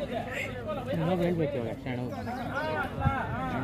ಇನ್ನೊಬ್ಬ ಹೇಳ್ಬೇಕು ಇವಾಗ ಅಷ್ಟೇ ಅಣ್ಣ ಅಣ್ಣ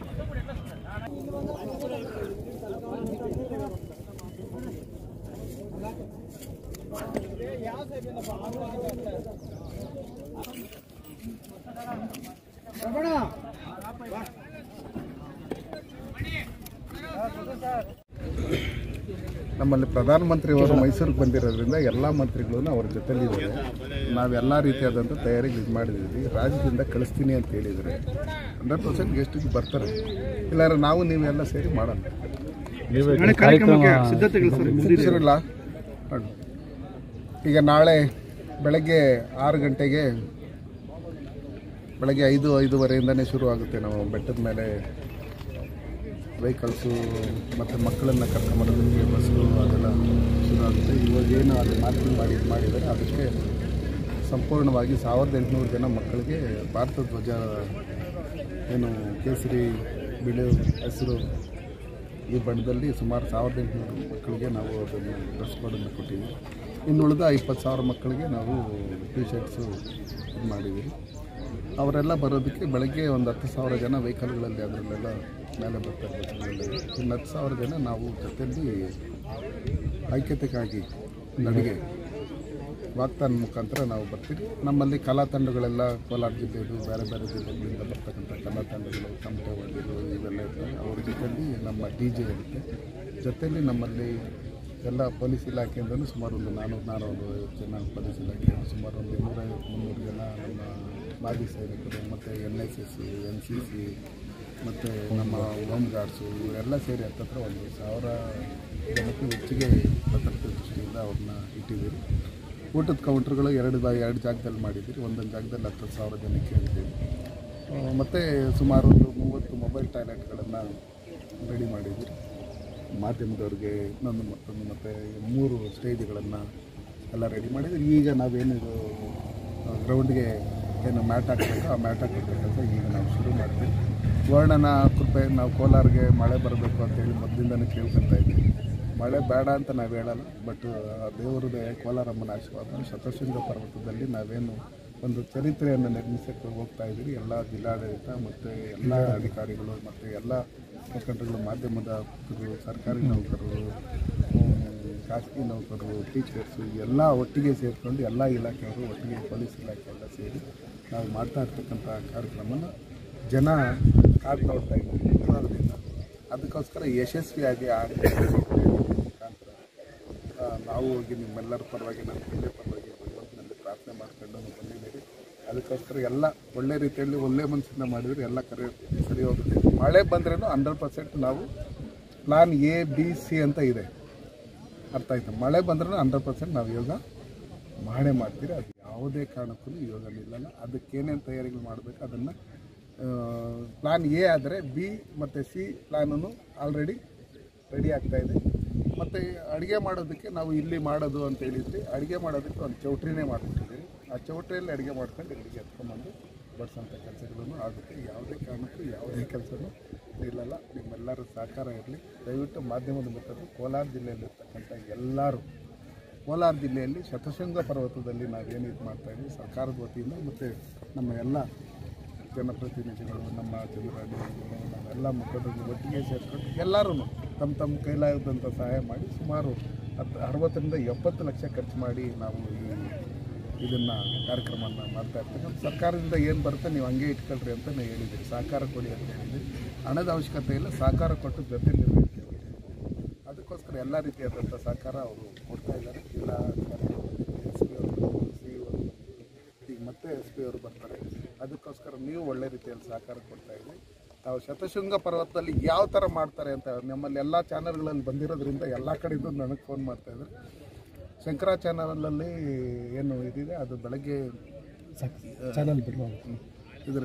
ನಮ್ಮಲ್ಲಿ ಪ್ರಧಾನಮಂತ್ರಿಯವರು ಮೈಸೂರಿಗೆ ಬಂದಿರೋದ್ರಿಂದ ಎಲ್ಲ ಮಂತ್ರಿಗಳು ಅವ್ರ ಜೊತೆಲಿದ್ದಾರೆ ನಾವೆಲ್ಲ ರೀತಿಯಾದಂಥ ತಯಾರಿಗೆ ಇದು ಮಾಡಿದ್ದೀವಿ ರಾಜ್ಯದಿಂದ ಕಳಿಸ್ತೀನಿ ಅಂತ ಹೇಳಿದರೆ ಹಂಡ್ರೆಡ್ ಪರ್ಸೆಂಟ್ ಗೆಸ್ಟಿಗೆ ಬರ್ತಾರೆ ಇಲ್ಲಾಂದ್ರೆ ನಾವು ನೀವೆಲ್ಲ ಸೇರಿ ಮಾಡೋಣ ಸಿದ್ಧತೆಗಳಿಲ್ಲ ಈಗ ನಾಳೆ ಬೆಳಗ್ಗೆ ಆರು ಗಂಟೆಗೆ ಬೆಳಗ್ಗೆ ಐದು ಐದೂವರೆಯಿಂದನೇ ಶುರು ಆಗುತ್ತೆ ನಾವು ಬೆಟ್ಟದ ಮೇಲೆ ವೆಹಿಕಲ್ಸು ಮತ್ತು ಮಕ್ಕಳನ್ನು ಕರ್ಕೊಂಬರೋದಕ್ಕೆ ಬಸ್ಸು ಅದೆಲ್ಲ ಶುರು ಆಗುತ್ತೆ ಇವಾಗ ಏನು ಅದು ಮಾರ್ಕಿಂಗ್ ಮಾಡಿ ಇದು ಮಾಡಿದ್ದಾರೆ ಅದಕ್ಕೆ ಸಂಪೂರ್ಣವಾಗಿ ಸಾವಿರದ ಎಂಟುನೂರು ಜನ ಮಕ್ಕಳಿಗೆ ಭಾರತ ಧ್ವಜ ಏನು ಕೇಸರಿ ಬಿಳಿ ಹಸಿರು ಈ ಬಣ್ಣದಲ್ಲಿ ಸುಮಾರು ಸಾವಿರದ ಎಂಟುನೂರು ಮಕ್ಕಳಿಗೆ ನಾವು ಅದನ್ನು ಡ್ರೆಸ್ ಕೋಡನ್ನು ಕೊಟ್ಟಿದ್ದೀವಿ ಇನ್ನು ಉಳಿದ ಇಪ್ಪತ್ತು ಸಾವಿರ ಮಕ್ಕಳಿಗೆ ನಾವು ಟಿ ಶರ್ಟ್ಸು ಇದು ಮಾಡಿದ್ದೀವಿ ಅವರೆಲ್ಲ ಬರೋದಕ್ಕೆ ಬೆಳಗ್ಗೆ ಒಂದು ಹತ್ತು ಸಾವಿರ ಜನ ವೆಹಿಕಲ್ಗಳಲ್ಲಿ ಅದರಲ್ಲೆಲ್ಲ ಮೇಲೆ ಬರ್ತಾರೆ ಬಸ್ಗಳಲ್ಲಿ ಇನ್ನು ಹತ್ತು ಸಾವಿರ ಜನ ನಾವು ಜೊತೆಯಲ್ಲಿ ಐಕ್ಯತೆಗಾಗಿ ನಡಿಗೆ ವಾಗ್ದಾನ ಮುಖಾಂತರ ನಾವು ಬರ್ತೀವಿ ನಮ್ಮಲ್ಲಿ ಕಲಾ ತಂಡಗಳೆಲ್ಲ ಕೋಲಾರ ಜಿಲ್ಲೆದು ಬೇರೆ ಬೇರೆ ಜಿಲ್ಲೆಗಳಿಂದ ಬರ್ತಕ್ಕಂಥ ಕಲಾ ತಂಡಗಳು ತಮಟೆ ಒಳ್ಳೆಗಳು ಇವೆಲ್ಲ ಇರ್ತವೆ ಅವ್ರ ಜೊತೆಯಲ್ಲಿ ನಮ್ಮ ಡಿ ಜೆ ಇರುತ್ತೆ ಜೊತೆಯಲ್ಲಿ ನಮ್ಮಲ್ಲಿ ಎಲ್ಲ ಪೊಲೀಸ್ ಇಲಾಖೆಯಿಂದಲೂ ಸುಮಾರು ಒಂದು ನಾನ್ನೂರು ನಾನ್ನೂರು ಜನ ಪೊಲೀಸ್ ಇಲಾಖೆ ಸುಮಾರು ಒಂದು ಇನ್ನೂರೈವತ್ತು ಮುನ್ನೂರು ಜನ ನಮ್ಮ ಮಾಜಿ ಸೈನಿಕರು ಮತ್ತು N S S N C C ಮತ್ತು ನಮ್ಮ ಹೋಮ್ ಗಾರ್ಡ್ಸು ಇವರೆಲ್ಲ ಸೇರಿ ಹತ್ತತ್ರ ಒಂದು ಸಾವಿರ ಜನಕ್ಕೆ ಹೆಚ್ಚಿಗೆ ಭದ್ರತೆ ದೃಷ್ಟಿಯಿಂದ ಅವ್ರನ್ನ ಇಟ್ಟಿದ್ದೀರಿ ಊಟದ ಕೌಂಟ್ರ್ಗಳು ಎರಡು ಬಾ ಎರಡು ಜಾಗದಲ್ಲಿ ಮಾಡಿದ್ದೀರಿ ಒಂದೊಂದು ಜಾಗದಲ್ಲಿ ಹತ್ತು ಸಾವಿರ ಜನಕ್ಕೆ ಇರ್ತೀವಿ ಮತ್ತು ಸುಮಾರು ಒಂದು ಮೂವತ್ತು ಮೊಬೈಲ್ ಟಾಯ್ಲೆಟ್ಗಳನ್ನು ರೆಡಿ ಮಾಡಿದ್ದೀರಿ ಮಾಧ್ಯಮದವ್ರಿಗೆ ಇನ್ನೊಂದು ಮತ್ತೊಂದು ಮತ್ತು ಮೂರು ಸ್ಟೇಜ್ಗಳನ್ನು ಎಲ್ಲ ರೆಡಿ ಮಾಡಿದ್ದೀರಿ ಈಗ ನಾವೇನು ಇದು ಗ್ರೌಂಡ್ಗೆ ಏನು ಮ್ಯಾಟ್ ಹಾಕಬೇಕು ಆ ಮ್ಯಾಟ್ ಹಾಕಿರ್ತಕ್ಕಂಥ ಈಗ ನಾವು ಶುರು ಮಾಡ್ತೀವಿ ವರ್ಣನ ಕೃಪೆ ನಾವು ಕೋಲಾರ್ಗೆ ಮಳೆ ಬರಬೇಕು ಅಂತೇಳಿ ಮೊದಲಿಂದನೇ ಕೇಳ್ಕೊತಾ ಇದ್ದೀವಿ ಮಳೆ ಬೇಡ ಅಂತ ನಾವು ಹೇಳಲ್ಲ ಬಟ್ ದೇವರದೇ ಕೋಲಾರಮ್ಮನ ಆಶೀರ್ವಾದ ಶತಶೃಂಗ ಪರ್ವತದಲ್ಲಿ ನಾವೇನು ಒಂದು ಚರಿತ್ರೆಯನ್ನು ನಿರ್ಮಿಸಕ್ಕೆ ಹೋಗ್ತಾ ಇದ್ದೀವಿ ಎಲ್ಲ ಜಿಲ್ಲಾಡಳಿತ ಮತ್ತು ಎಲ್ಲ ಅಧಿಕಾರಿಗಳು ಮತ್ತು ಎಲ್ಲ ಮುಖಂಡರುಗಳು ಮಾಧ್ಯಮದ ಮುಖಂಡರು ಸರ್ಕಾರಿ ನೌಕರರು ಹ್ಮ್, ಖಾಸಗಿ ನೌಕರರು ಟೀಚರ್ಸು ಎಲ್ಲ ಒಟ್ಟಿಗೆ ಸೇರಿಕೊಂಡು ಎಲ್ಲ ಇಲಾಖೆಯವರು ಒಟ್ಟಿಗೆ ಪೊಲೀಸ್ ಇಲಾಖೆ ಎಲ್ಲ ಸೇರಿ ನಾವು ಮಾಡ್ತಾ ಇರ್ತಕ್ಕಂಥ ಕಾರ್ಯಕ್ರಮನ ಜನ ಕಾದು ನೋಡ್ತಾ ಇದ್ದೀವಿ ಕುತೂಹಲದಿಂದ ಅದಕ್ಕೋಸ್ಕರ ಯಶಸ್ವಿಯಾಗಿ ಆಗಲಿ ಮುಖಾಂತರ ಆ, ನಾವು ಹೋಗಿ ನಿಮ್ಮೆಲ್ಲರ ಪರವಾಗಿ ನಮ್ಮ ಜಿಲ್ಲೆ ಪರವಾಗಿ ಭಗವಂತನಲ್ಲಿ ಪ್ರಾರ್ಥನೆ ಮಾಡ್ಕೊಂಡು ನಾವು ಬಂದಿದ್ದೀವಿ ಅದಕ್ಕೋಸ್ಕರ ಎಲ್ಲ ಒಳ್ಳೆ ರೀತಿಯಲ್ಲಿ ಒಳ್ಳೆ ಮನಸ್ಸಿಂದ ಮಾಡಿದರೆ ಎಲ್ಲ ಕರೆ ಸರಿ ಹೋಗುತ್ತೆ ಮಳೆ ಬಂದ್ರೂ ಹಂಡ್ರೆಡ್ ಪರ್ಸೆಂಟ್ ನಾವು ಪ್ಲಾನ್ ಎ ಬಿ ಸಿ ಅಂತ ಇದೆ ಅರ್ಥ ಆಯ್ತು ಮಳೆ ಬಂದ್ರೂ ಹಂಡ್ರೆಡ್ ಪರ್ಸೆಂಟ್ ನಾವು ಯೋಗ ಮಾಡೇ ಮಾಡ್ತೀರಿ ಅದು ಯಾವುದೇ ಕಾರಣಕ್ಕೂ ಯೋಗ ನಿಲ್ಲಲ್ಲ ಅದಕ್ಕೇನೇನು ತಯಾರಿಗಳು ಮಾಡಬೇಕು ಅದನ್ನು ಪ್ಲಾನ್ ಎ ಆದರೆ ಬಿ ಮತ್ತು ಸಿ ಪ್ಲಾನನ್ನು ಆಲ್ರೆಡಿ ರೆಡಿ ಆಗ್ತಾ ಇದೆ ಮತ್ತು ಅಡುಗೆ ಮಾಡೋದಕ್ಕೆ ನಾವು ಇಲ್ಲಿ ಮಾಡೋದು ಅಂತ ಹೇಳಿದ್ವಿ ಅಡುಗೆ ಮಾಡೋದಕ್ಕೆ ಒಂದು ಚೌಟ್ರಿನೇ ಮಾಡಿಬಿಟ್ಟಿದ್ದೀವಿ ಆ ಚೌಟ್ರಿಯಲ್ಲಿ ಅಡುಗೆ ಮಾಡ್ಕೊಂಡು ಇಲ್ಲಿಗೆ ಎತ್ಕೊಂಬಂದು ಬಡಿಸೋಂಥ ಕೆಲಸಗಳನ್ನು ಆಗುತ್ತೆ ಯಾವುದೇ ಕಾರಣಕ್ಕೂ ಯಾವುದೇ ಕೆಲಸನೂ ನಿಲ್ಲಲ್ಲ ನಿಮ್ಮೆಲ್ಲರ ಸಹಕಾರ ಇರಲಿ ದಯವಿಟ್ಟು ಮಾಧ್ಯಮದ ಮುಖಾಂತರ ಕೋಲಾರ ಜಿಲ್ಲೆಯಲ್ಲಿರ್ತಕ್ಕಂಥ ಎಲ್ಲರೂ ಕೋಲಾರ ಜಿಲ್ಲೆಯಲ್ಲಿ ಶತಶೃಂಗ ಪರ್ವತದಲ್ಲಿ ನಾವೇನು ಇದು ಮಾಡ್ತಾಯಿದ್ವಿ ಸರ್ಕಾರದ ವತಿಯಿಂದ ಮತ್ತು ನಮ್ಮ ಎಲ್ಲ ಜನಪ್ರತಿನಿಧಿಗಳು ನಮ್ಮ ಚಂದ್ರಾಣಿ ನಾವೆಲ್ಲ ಮುಖಂಡರು ಒಟ್ಟಿಗೆ ಸೇರಿಕೊಂಡು ಎಲ್ಲರೂ ತಮ್ಮ ತಮ್ಮ ಕೈಲಾಗದಂಥ ಸಹಾಯ ಮಾಡಿ ಸುಮಾರು ಹತ್ತು ಅರವತ್ತರಿಂದ ಎಪ್ಪತ್ತು ಲಕ್ಷ ಖರ್ಚು ಮಾಡಿ ನಾವು ಈ ಇದನ್ನು ಕಾರ್ಯಕ್ರಮನ ಮಾಡ್ತಾ ಇರ್ತೀವಿ ನಮ್ಮ ಸರ್ಕಾರದಿಂದ ಏನು ಬರುತ್ತೆ ನೀವು ಹಂಗೆ ಇಟ್ಕೊಳ್ರಿ ಅಂತ ನಾವು ಹೇಳಿದ್ದೀರಿ ಸಹಕಾರ ಕೊಡಿ ಅಂತ ಹೇಳಿದ್ದೀರಿ ಹಣದ ಅವಶ್ಯಕತೆ ಇಲ್ಲ ಸಹಕಾರ ಕೊಟ್ಟು ಜೊತೆ ನಿರ್ವಹಿಸ್ತೀವಿ ಅದಕ್ಕೋಸ್ಕರ ಎಲ್ಲ ರೀತಿಯಾದಂಥ ಸಹಕಾರ ಅವರು ಕೊಡ್ತಾ ಇದ್ದಾರೆ ಜಿಲ್ಲಾ ಅಧಿಕಾರಿಗಳು ಎಸ್ ಪಿ ಅವರು ಸಿ ಅವರು ಈಗ ಮತ್ತೆ ಎಸ್ ಪಿ ಅವರು ಬರ್ತಾರೆ ಅದಕ್ಕೋಸ್ಕರ ನೀವು ಒಳ್ಳೆ ರೀತಿಯಲ್ಲಿ ಸಹಕಾರ ಕೊಡ್ತಾ ಇದ್ದೀವಿ ತಾವು ಶತಶೃಂಗ ಪರ್ವತದಲ್ಲಿ ಯಾವ ಥರ ಮಾಡ್ತಾರೆ ಅಂತ ನಮ್ಮಲ್ಲಿ ಎಲ್ಲ ಚಾನಲ್ಗಳಲ್ಲಿ ಬಂದಿರೋದ್ರಿಂದ ಎಲ್ಲ ಕಡೆಯಿಂದ ನನಗೆ ಫೋನ್ ಮಾಡ್ತಾ ಇದ್ದಾರೆ ಶಂಕರ ಚಾನಲಲ್ಲಿ ಏನು ಇದಿದೆ ಅದು ಬೆಳಗ್ಗೆ ಚಾನಲ್ ಇದ್ರ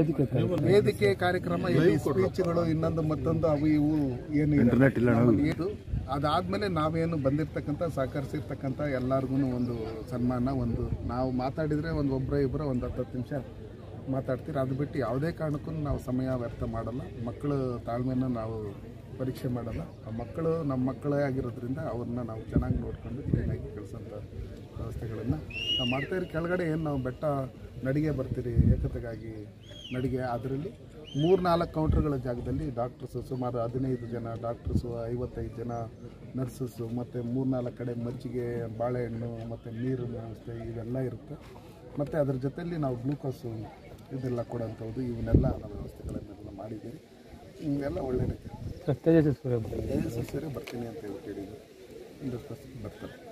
ವೇದಿಕೆ ಕಾರ್ಯಕ್ರಮ ಇಲ್ಲಿ ಸ್ಪೀಚ್ಗಳು ಇನ್ನೊಂದು ಮತ್ತೊಂದು ಅವು ಇವು ಏನು ಇಂಟರ್ನೆಟ್ ಇಲ್ಲ ಇದು ಅದಾದ್ಮೇಲೆ ನಾವೇನು ಬಂದಿರ್ತಕ್ಕಂಥ ಸಹಕರಿಸಿರ್ತಕ್ಕಂಥ ಎಲ್ಲರಿಗೂ ಒಂದು ಸನ್ಮಾನ ಒಂದು ನಾವು ಮಾತಾಡಿದರೆ ಒಂದು ಒಬ್ಬರ ಇಬ್ಬರ ಒಂದು ಹತ್ತು ಹತ್ತು ನಿಮಿಷ ಮಾತಾಡ್ತೀರಿ ಅದು ಬಿಟ್ಟು ಯಾವುದೇ ಕಾರಣಕ್ಕೂ ನಾವು ಸಮಯ ವ್ಯರ್ಥ ಮಾಡಲ್ಲ ಮಕ್ಕಳು ತಾಳ್ಮೆನ ನಾವು ಪರೀಕ್ಷೆ ಮಾಡಲ್ಲ ಆ ಮಕ್ಕಳು ನಮ್ಮ ಮಕ್ಕಳೇ ಆಗಿರೋದ್ರಿಂದ ಅವ್ರನ್ನ ನಾವು ಚೆನ್ನಾಗಿ ನೋಡ್ಕೊಂಡು ಕ್ಲೀನಾಗಿ ಕಳಿಸೋಂಥ ವ್ಯವಸ್ಥೆಗಳನ್ನು ನಾವು ಮಾಡ್ತಾ ಇರೋ ಕೆಳಗಡೆ ಏನು ನಾವು ಬೆಟ್ಟ ನಡಿಗೆ ಬರ್ತೀರಿ ಏಕತೆಗಾಗಿ ನಡಿಗೆ ಅದರಲ್ಲಿ ಮೂರು ನಾಲ್ಕು ಕೌಂಟ್ರ್ಗಳ ಜಾಗದಲ್ಲಿ ಡಾಕ್ಟರ್ಸು ಸುಮಾರು ಹದಿನೈದು ಜನ ಡಾಕ್ಟರ್ಸು ಐವತ್ತೈದು ಜನ ನರ್ಸಸ್ಸು ಮತ್ತು ಮೂರ್ನಾಲ್ಕು ಕಡೆ ಮಜ್ಜಿಗೆ ಬಾಳೆಹಣ್ಣು ಮತ್ತು ನೀರಿನ ವ್ಯವಸ್ಥೆ ಇವೆಲ್ಲ ಇರುತ್ತೆ ಮತ್ತು ಅದ್ರ ಜೊತೆಯಲ್ಲಿ ನಾವು ಗ್ಲೂಕೋಸು ಇದೆಲ್ಲ ಕೊಡೋಂಥದ್ದು ಇವನ್ನೆಲ್ಲ ನಾವು ವ್ಯವಸ್ಥೆಗಳನ್ನೆಲ್ಲ ಮಾಡಿದ್ದೀವಿ ಹ್ಮ್, ಎಲ್ಲ ಒಳ್ಳೆ ರೀತಿ ಸರ್ ತೇಜಸ್ವಿ ಸೂರ್ಯ ಸೇರಿ ಬರ್ತೀನಿ ಅಂತ ಹೇಳ್ಬಿಟ್ಟು ಹೇಳಿದ್ರು ಇಂದು ಬರ್ತಾರೆ